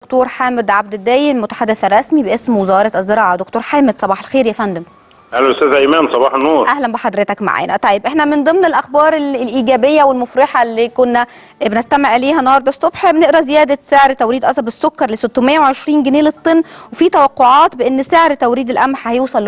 دكتور حامد عبد الدايم المتحدث الرسمي باسم وزاره الزراعه دكتور حامد صباح الخير يا فندم اهلا استاذ ايمان صباح النور اهلا بحضرتك معانا طيب احنا من ضمن الاخبار ال- الايجابيه والمفرحه اللي كنا بنستمع اليها النهارده الصبح بنقرا زياده سعر توريد قصب السكر ل 620 جنيه للطن وفي توقعات بان سعر توريد القمح هيوصل ل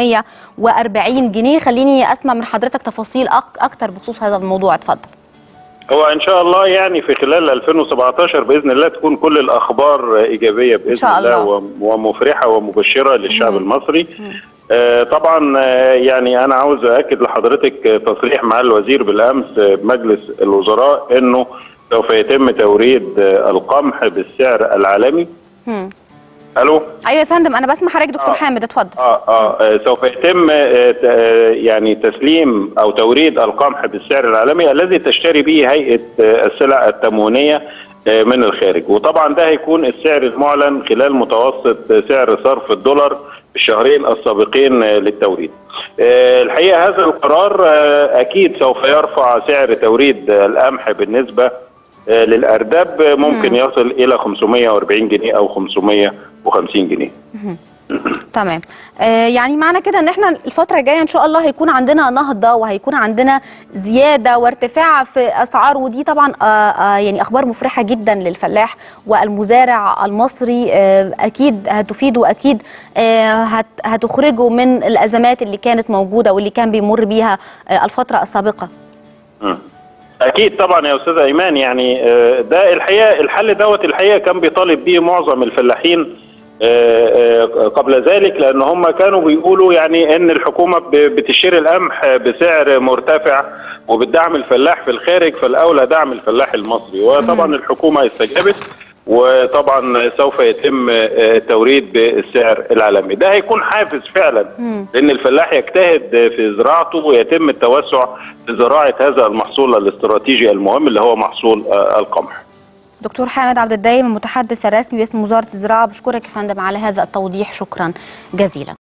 540 جنيه خليني اسمع من حضرتك تفاصيل أك- اكتر بخصوص هذا الموضوع اتفضل هو ان شاء الله يعني في خلال 2017 باذن الله تكون كل الاخبار ايجابيه باذن شاء الله. وم- ومفرحه ومبشره للشعب المصري آه، طبعا آه، يعني انا عاوز اكد لحضرتك آه، تصريح مع الوزير بالامس آه، بمجلس الوزراء انه سوف يتم توريد آه، القمح بالسعر العالمي مم. الو ايوه يا فندم انا بسمع حضرتك دكتور آه. حامد اتفضل آه, آه, آه سوف يتم آه ت- آه، يعني تسليم أو توريد القمح بالسعر العالمي الذي تشتري به هيئة آه السلع التموينية آه من الخارج وطبعا ده هيكون السعر المعلن خلال متوسط آه، سعر صرف الدولار في الشهرين السابقين آه، للتوريد آه، الحقيقة هذا القرار آه، أكيد سوف يرفع سعر توريد آه، القمح بالنسبة آه، للأرداب آه، ممكن يصل إلى 540 جنيه أو 550 جنيه تمام آه يعني معنى كده ان احنا الفتره الجايه ان شاء الله هيكون عندنا نهضه وهيكون عندنا زياده وارتفاع في اسعار ودي طبعا آه آه يعني اخبار مفرحه جدا للفلاح والمزارع المصري آه اكيد هتفيد واكيد آه هت هتخرجه من الازمات اللي كانت موجوده واللي كان بيمر بيها آه الفتره السابقه مم. اكيد طبعا يا استاذ ايمان يعني آه، ده الحقيقه الحل دوت الحقيقه كان بيطالب به معظم الفلاحين آه، آه، قبل ذلك لان هم كانوا بيقولوا يعني ان الحكومه ب- بتشتري القمح بسعر مرتفع وبتدعم الفلاح في الخارج فالاولى دعم الفلاح المصري وطبعا الحكومه استجابت وطبعا سوف يتم آه، التوريد بالسعر العالمي ده هيكون حافز فعلا لان الفلاح يجتهد في زراعته ويتم التوسع في زراعه هذا المحصول الاستراتيجي المهم اللي هو محصول آه، القمح دكتور حامد عبد الدايم المتحدث الرسمي باسم وزاره الزراعه بشكرك يا فندم على هذا التوضيح شكرا جزيلا